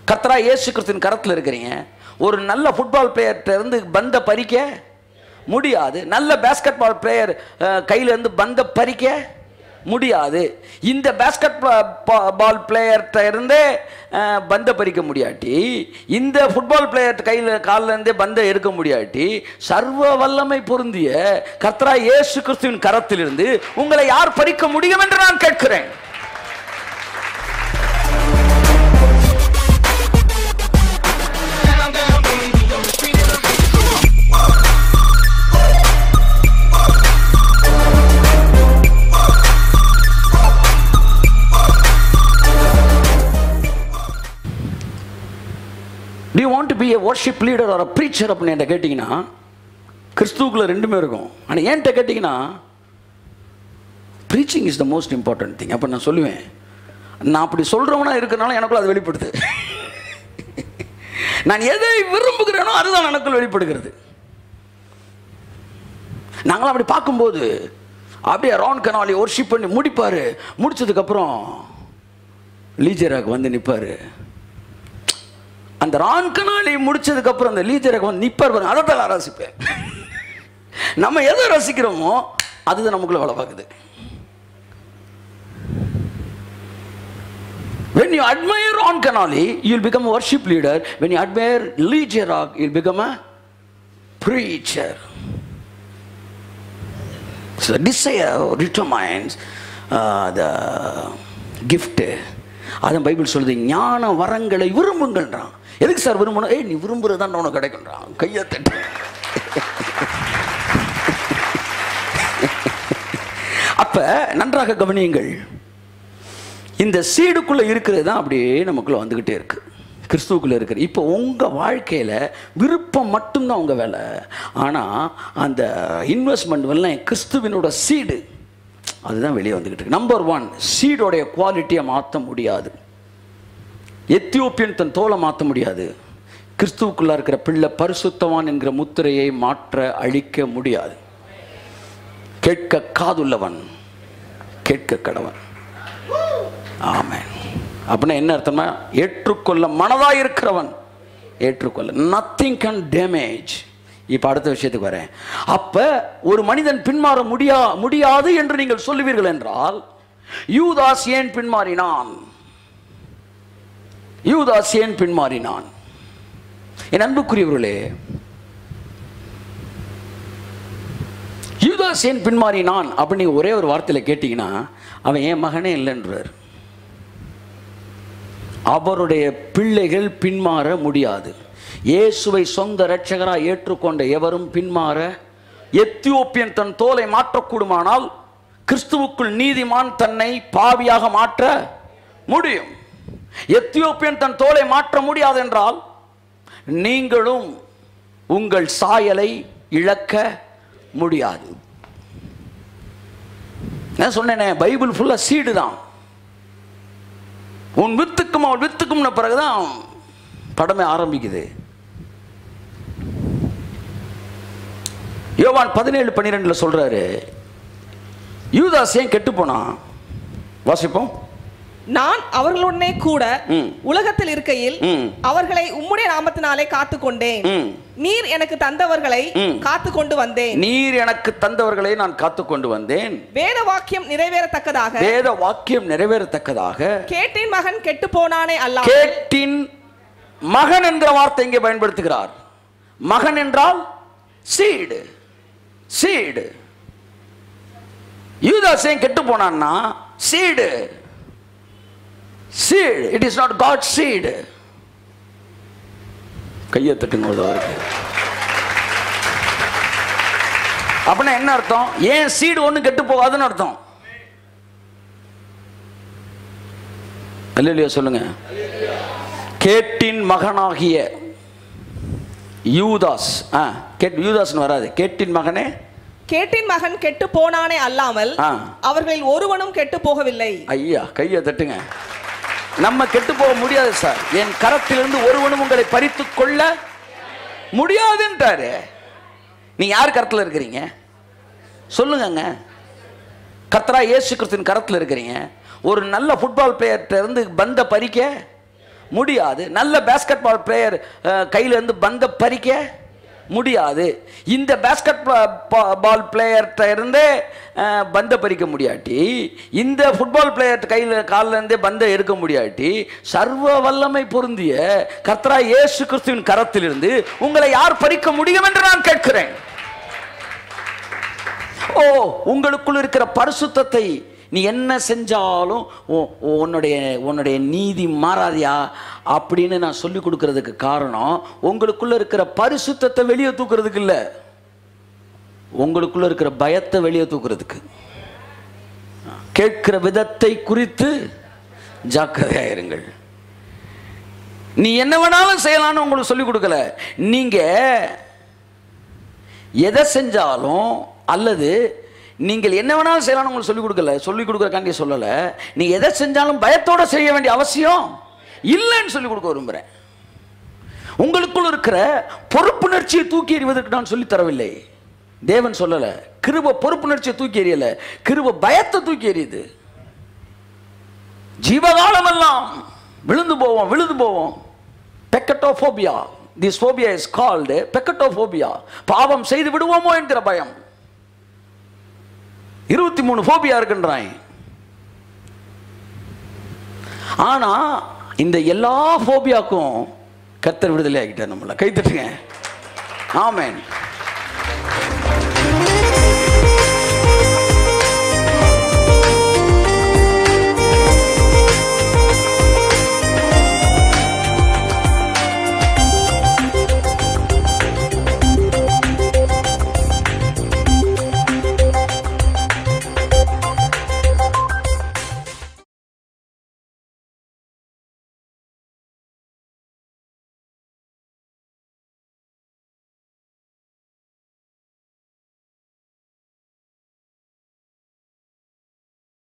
கர்த்தரா இயேசு கிறிஸ்துவின் கரத்தில் இருக்கிறீங்க ஒரு நல்ல ஃபுட்பால் பிளேயர்கிட்ட இருந்து பந்த பறிக்க முடியாது நல்ல பேஸ்கெட் பால் பிளேயர் கையில இருந்து பந்த பறிக்க முடியாது இந்த பேஸ்கெட் பால் பிளேயர்கிட்ட இருந்தே அஹ், பந்த பறிக்க முடியாட்டி இந்த ஃபுட்பால் பிளேயர் கையில் காலில் இருந்தே பந்தை எடுக்க முடியாட்டி சர்வ வல்லமை பொருந்திய கர்த்தரா இயேசு கிறிஸ்துவின் கரத்திலிருந்து உங்களை யார் பறிக்க முடியும் என்று நான் கேட்கிறேன் do you want to be a worship leader or a preacher அப்படின்னு என்கிட்ட கேட்டிங்கன்னா கிறிஸ்துவுக்குள்ள ரெண்டுமே இருக்கும் ஆனால் என்கிட்ட கேட்டிங்கன்னா preaching is the most important thing அப்போ நான் சொல்லுவேன் நான் அப்படி சொல்கிறவனா இருக்கிறனால எனக்குள்ள அது வெளிப்படுது நான் எதை விரும்புகிறேனோ அதுதான் எனக்குள்ள வெளிப்படுகிறது நாங்களாம் அப்படி பார்க்கும்போது அப்படியே ரான் கனாலி ஒர்ஷிப் பண்ணி முடிப்பார் முடிச்சதுக்கப்புறம் லீஜராக் வந்து நிற்பார் அந்த ரான் கனாலி முடிச்சதுக்கு அப்புறம் அந்த லீஜருக்கு வந்து நிப்பார் பாருங்க அதை தான் நான் ரசிப்பேன் நம்ம எதை ரசிக்கிறோமோ அதுதான் நமக்குள்ள வேலை பார்க்குது When you admire Ron Canali, you'll become a worship leader. When you admire Lee Jerock, you'll become a preacher. So the desire determines uh, the gift. அதான் பைபிள் சொல்லுது ஞான வரங்களை விரும்புங்கள்ன்றான் எதுக்கு சார் விரும்பணும் ஏய் நீ விரும்புறதான் உனக்கு கிடைக்கும்ன்றான் கையை தட்டு அப்ப நன்றாக கவனியுங்கள் இந்த சீடுக்குள்ள இருக்கிறது தான் அப்படியே நமக்குள்ள வந்துகிட்டே இருக்கு கிறிஸ்துவுக்குள்ள இருக்கிற இப்போ உங்க வாழ்க்கையில விருப்பம் மட்டும்தான் உங்க வேலை ஆனா அந்த இன்வெஸ்ட்மெண்ட் எல்லாம் கிறிஸ்துவினோட சீடு அதுதான் வெளியே வந்துகிட்டு இருக்கு நம்பர் ஒன் சீடோடைய குவாலிட்டியை மாற்ற முடியாது எத்தியோப்பியன் தன் தோலை மாற்ற முடியாது கிறிஸ்துவுக்குள்ள இருக்கிற பிள்ளை பரிசுத்தவான் என்கிற முத்திரையை மாற்ற அழிக்க முடியாது கேட்க காதுள்ளவன் கேட்க கடவன் ஆமென் அப்படின்னா என்ன அர்த்தம்னா ஏற்றுக்கொள்ள மனதாக இருக்கிறவன் ஏற்றுக்கொள்ள நத்திங் கேன் டேமேஜ் இப்போ அடுத்த விஷயத்துக்கு வரேன் அப்ப ஒரு மனிதன் பின்மாற முடியா முடியாது என்று நீங்கள் சொல்லுவீர்கள் என்றால் யூதாஸ் ஏன் பின்மாறினான் யூதாஸ் ஏன் பின்மாறினான் என் அன்புக்குரியவர்களே யூதாஸ் ஏன் பின்மாறினான் அப்படின்னு நீங்க ஒரே ஒரு வார்த்தையில கேட்டீங்கன்னா அவன் என் மகனே இல்லைன்றார் அவருடைய பிள்ளைகள் பின்மாற முடியாது இயேசுவை சொந்த இரட்சகராக ஏற்றுக்கொண்ட எவரும் பின்மாற எத்தியோப்பியன் தன் தோலை மாற்றக்கூடுமானால் கிறிஸ்துவுக்குள் நீதிமான் தன்னை பாவியாக மாற்ற முடியும் எத்தியோப்பியன் தன் தோலை மாற்ற முடியாது என்றால் நீங்களும் உங்கள் சாயலை இழக்க முடியாது நான் சொன்னேனே பைபிள் ஃபுல்லா சீடு தான் உன் வித்துக்கும் அவன் வித்துக்கும்ன பிறகுதான் படமே ஆரம்பிக்குது யோவான் பதினேழு பன்னிரெண்டுல சொல்றாரு யூதாஸ் ஏன் கெட்டு போனான் வாசிப்போம் நான் அவர்களுடனே கூட ம். உலகத்தில் இருக்கையில் ம். அவர்களை உம்முடைய நாமத்தினாலே காத்து கொண்டேன் ம். நீர் எனக்கு தந்தவர்களை ம். காத்து கொண்டு வந்தேன் நீர் எனக்கு தந்தவர்களை நான் காத்து கொண்டு வந்தேன் வேத வாக்கியம் நிறைவேறத்தக்கதாக வேத வாக்கியம் நிறைவேறத்தக்கதாக கேட்டின் மகன் கெட்டு போனானே அல்லாமல் கேட்டின் மகன் என்கிற வார்த்தை இங்கே பயன்படுத்துகிறார் மகன் என்றால் சீடு சீடு யூதாஸ் ஏன் கெட்டு போனான்னா seed seed it is not God seed கையை தட்டுங்க அவருக்கு அப்படின்னா என்ன அர்த்தம் ஏன் சீடு ஒண்ணு கெட்டு போகாதுன்னு அர்த்தம் அல்லையா சொல்லுங்க கேட்டின் மகனாகிய யூதாஸ் ஆ கேட் யூதாஸ்னு வராது கேட்டின் மகனே கேட்டின் மகன் கெட்டு போனானே அல்லாமல் ஆ. அவர்களில் ஒருவனும் கெட்டு போகவில்லை ஐயா கையை தட்டுங்க நம்ம கெட்டு போக முடியாது சார் என் கரத்திலிருந்து ஒருவனும் உங்களை பறித்துக் கொள்ள முடியாதுன்றாரு நீ யார் கரத்தில் இருக்கிறீங்க சொல்லுங்கங்க கர்த்தரா இயேசு கிறிஸ்துவின் கரத்தில் இருக்கிறீங்க ஒரு நல்ல ஃபுட்பால் பிளேயர்கிட்ட இருந்து பந்த பறிக்க முடியாது நல்ல பேஸ்கெட் பால் பிளேயர் கையில இருந்து பந்த பறிக்க முடியாது இந்த பேஸ்கெட் பால் பிளேயர்கிட்ட இருந்தே அஹ், பந்த பறிக்க முடியாட்டி இந்த ஃபுட்பால் பிளேயர் கையில் காலில் இருந்தே பந்தை எடுக்க முடியாட்டி சர்வ வல்லமை பொருந்திய கர்த்தரா இயேசு கிறிஸ்துவின் கரத்திலிருந்து உங்களை யார் பறிக்க முடியும் என்று நான் கேட்கிறேன் ஓ உங்களுக்குள் இருக்கிற பரிசுத்தத்தை நீ என்ன செஞ்சாலும் உ- உன்னுடைய உன்னுடைய நீதி மாறாதியா அப்படின்னு நான் சொல்லி கொடுக்கறதுக்கு காரணம் உங்களுக்குள்ள இருக்கிற பரிசுத்தத்தை வெளியே தூக்குறதுக்கு இல்லை உங்களுக்குள்ள இருக்கிற பயத்தை வெளியே தூக்குறதுக்கு கேட்கிற விதத்தை குறித்து ஜாக்கிரதையாயிருங்கள் நீ என்ன வேணாலும் செய்யலாம்னு உங்களுக்கு சொல்லி கொடுக்கல நீங்க எதை செஞ்சாலும் அல்லது நீங்கள் என்ன வேணாலும் செய்யலாம்னு உங்களுக்கு சொல்லிக் கொடுக்கல சொல்லிக் கொடுக்குறக்காண்டி சொல்லலை நீ எதை செஞ்சாலும் பயத்தோட செய்ய வேண்டிய அவசியம் இல்லைன்னு சொல்லி கொடுக்க விரும்புகிறேன் உங்களுக்குள் இருக்கிற பொறுப்புணர்ச்சியை தூக்கி எறிவதற்கு நான் சொல்லித் தரவில்லை தேவன் சொல்லலை கிருப பொறுப்புணர்ச்சியை தூக்கி எறியல கிருப பயத்தை தூக்கி எறியுது ஜீவகாலமெல்லாம் விழுந்து போவோம் விழுந்து போவோம் peccatophobia this phobia is called peccatophobia பாவம் செய்து விடுவோமோ என்கிற பயம் இருபத்தி மூணு ஃபோபியா இருக்குன்றான் ஆனா இந்த எல்லா ஃபோபியாக்கும் கர்த்தர் விடுதலை ஆகிட்டார் நம்மள கைத்தட்டுங்க ஆமென்